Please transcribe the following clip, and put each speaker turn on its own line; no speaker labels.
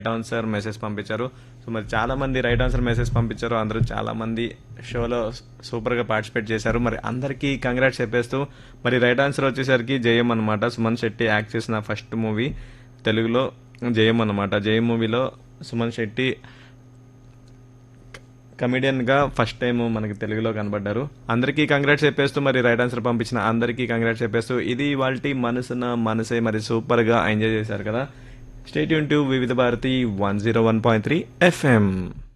answer message పంపించారు so మరి చాలా మంది రైట్ ఆన్సర్ మెసేజ్ పంపించారు అందరూ చాలా మంది షోలో సూపర్ గా పార్టిసిపేట్ చేశారు మరి అందరికీ కంగ్రాట్స్ చెప్పేస్తూ మరి రైట్ ఆన్సర్ వచ్చేసరికి జయం అనమాట సుమన్ శెట్టి యాక్ట్ చేసిన ఫస్ట్ మూవీ తెలుగులో జయం అనమాట జయం మూవీలో సుమన్ శెట్టి కమిడియన్గా ఫస్ట్ టైం మనకి తెలుగులో కనబడ్డారు అందరికీ కంగ్రాట్స్ చెప్పేస్తూ మరి రైట్ ఆన్సర్ పంపించిన అందరికీ కంగ్రాట్స్ చెప్పేస్తూ ఇది వాళ్ళ మనసున మనసే మరి సూపర్గా ఎంజాయ్ చేశారు కదా స్టేట్ యూన్ to Vividh Bharati one zero one point three FM